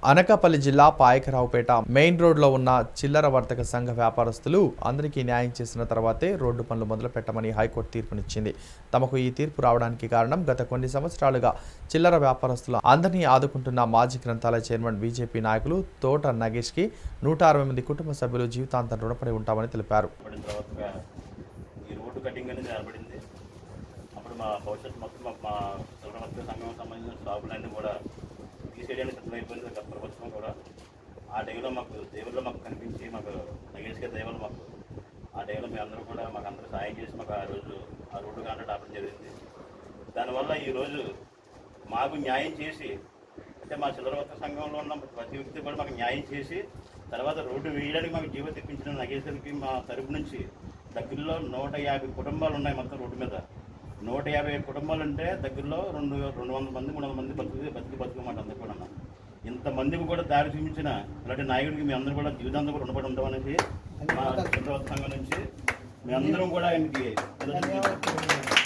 అనకాపల్లి జిల్లా పాయకరావుపేట మెయిన్ రోడ్లో ఉన్న చిల్లర వర్తక సంఘ వ్యాపారస్తులు అందరికీ న్యాయం చేసిన తర్వాతే రోడ్డు పనులు మొదలు పెట్టమని హైకోర్టు తీర్పునిచ్చింది తమకు ఈ తీర్పు రావడానికి కారణం గత కొన్ని సంవత్సరాలుగా చిల్లర వ్యాపారస్తులు అందరినీ ఆదుకుంటున్న మాజీ గ్రంథాలయ చైర్మన్ బీజేపీ నాయకులు తోట నగేష్కి నూట అరవై మంది కుటుంబ సభ్యులు జీవితాంతం రుణపడి ఉంటామని తెలిపారు పడిన తర్వాత ఈ రోడ్డు కటింగ్ అనేది ఏర్పడింది అప్పుడు మా భవిష్యత్తు మొత్తం మా- మా సర్వమత్వ సంఘం సంబంధించిన షాపులన్నీ కూడా తీసేయడానికి సిద్ధమైపోయింది గత ప్రభుత్వం కూడా ఆ డేలో మాకు దేవుళ్ళు మాకు కనిపించి మాకు నగేష్గా దేవుళ్ళు మాకు ఆ డేలో మేము అందరూ కూడా మాకు అందరూ సాయం చేసి మాకు ఆ రోజు ఆ రోడ్డు కాంట్రాక్ట్ ఆపడం జరిగింది దానివల్ల ఈరోజు మాకు న్యాయం చేసి అంటే మా చిల్లరవర్త సంఘంలో ఉన్న ప్రతి వ్యక్తి కూడా మాకు న్యాయం చేసి తర్వాత రోడ్డు వేయడానికి మాకు జీవ తెప్పించిన నగేశ్వరికి మా తరపు నుంచి దగ్గరలో నూట యాభై కుటుంబాలు ఉన్నాయి మొత్తం రోడ్డు మీద నూట యాభై కుటుంబాలు అంటే దగ్గరలో రెండు రెండు వందల మంది మూడు వందల మంది బతుకు బతికి బతుకమాట అందరూ కూడా ఇంతమందికి కూడా దారి చూపించిన ఇలాంటి నాయకుడికి మీ అందరూ కూడా జీవితాంతం కూడా రుణపడి ఉంటామనేసి మా చిల్లరవర్త సంఘం నుంచి మీ అందరం కూడా ఆయనకి